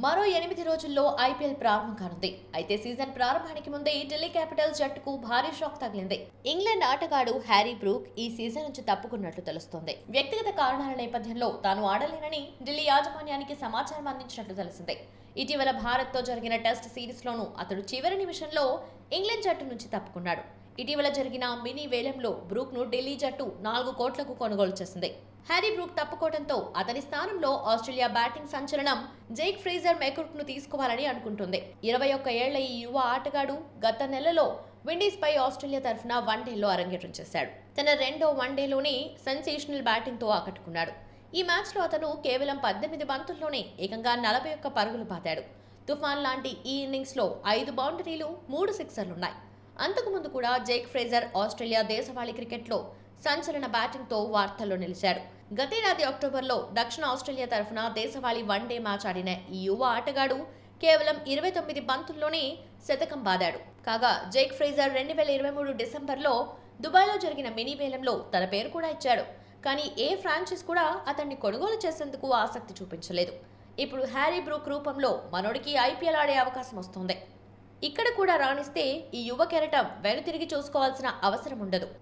మరో ఎనిమిది రోజుల్లో ఐపీఎల్ ప్రారంభం కానుంది అయితే సీజన్ ప్రారంభానికి ముందే ఢిల్లీ క్యాపిటల్స్ జట్టుకు భారీ షాక్ తగిలింది ఇంగ్లాండ్ ఆటగాడు హ్యారీ బ్రూక్ ఈ సీజన్ నుంచి తప్పుకున్నట్లు తెలుస్తోంది వ్యక్తిగత కారణాల నేపథ్యంలో తాను ఆడలేనని ఢిల్లీ యాజమాన్యానికి సమాచారం అందించినట్లు తెలిసింది ఇటీవల భారత్తో జరిగిన టెస్ట్ సిరీస్లోనూ అతడు చివరి నిమిషంలో ఇంగ్లాండ్ జట్టు నుంచి తప్పుకున్నాడు ఇటీవల జరిగిన మినీ వేలంలో బ్రూక్ ను ఢిల్లీ జట్టు నాలుగు కోట్లకు కొనుగోలు చేసింది హ్యారీ బ్రూక్ తప్పుకోవడంతో అతని స్థానంలో ఆస్ట్రేలియా బ్యాటింగ్ సంచలనం జైక్ ఫ్రేజర్ మెకుర్క్ ను తీసుకోవాలని అనుకుంటుంది ఇరవై ఒక్క ఏళ్ల ఈ యువ ఆటగాడు గత నెలలో విండీస్ పై ఆస్ట్రేలియా తరఫున వన్డేలో అరంగేట్రం చేశాడు తన రెండో వన్డేలోనే సెన్సేషనల్ బ్యాటింగ్ తో ఆకట్టుకున్నాడు ఈ మ్యాచ్లో అతను కేవలం పద్దెనిమిది బంతుల్లోనే ఏకంగా నలభై ఒక్క పరుగులు పాతాడు తుఫాన్ లాంటి ఈ ఇన్నింగ్స్లో ఐదు బౌండరీలు మూడు సిక్సర్లున్నాయి అంతకుముందు కూడా జేక్ ఫ్రేజర్ ఆస్ట్రేలియా దేశవాళీ క్రికెట్లో సంచలన బ్యాటింగ్తో వార్తల్లో నిలిచాడు గతేడాది అక్టోబర్లో దక్షిణ ఆస్ట్రేలియా తరఫున దేశవాళీ వన్డే మ్యాచ్ ఆడిన ఈ యువ ఆటగాడు కేవలం ఇరవై తొమ్మిది బంతుల్లోనే శతకం బాదాడు కాగా జేక్ ఫ్రేజర్ రెండు వేల ఇరవై మూడు డిసెంబర్లో దుబాయ్లో జరిగిన మినీ వేలంలో తన పేరు కూడా ఇచ్చాడు కానీ ఏ ఫ్రాంచైజ్ కూడా అతన్ని కొనుగోలు చేసేందుకు ఆసక్తి చూపించలేదు ఇప్పుడు హ్యారీ బ్రూక్ రూపంలో మనోడికి ఐపీఎల్ ఆడే అవకాశం వస్తోంది ఇక్కడ కూడా రాణిస్తే ఈ యువ కెరటం వెనుతిరిగి చూసుకోవాల్సిన అవసరం ఉండదు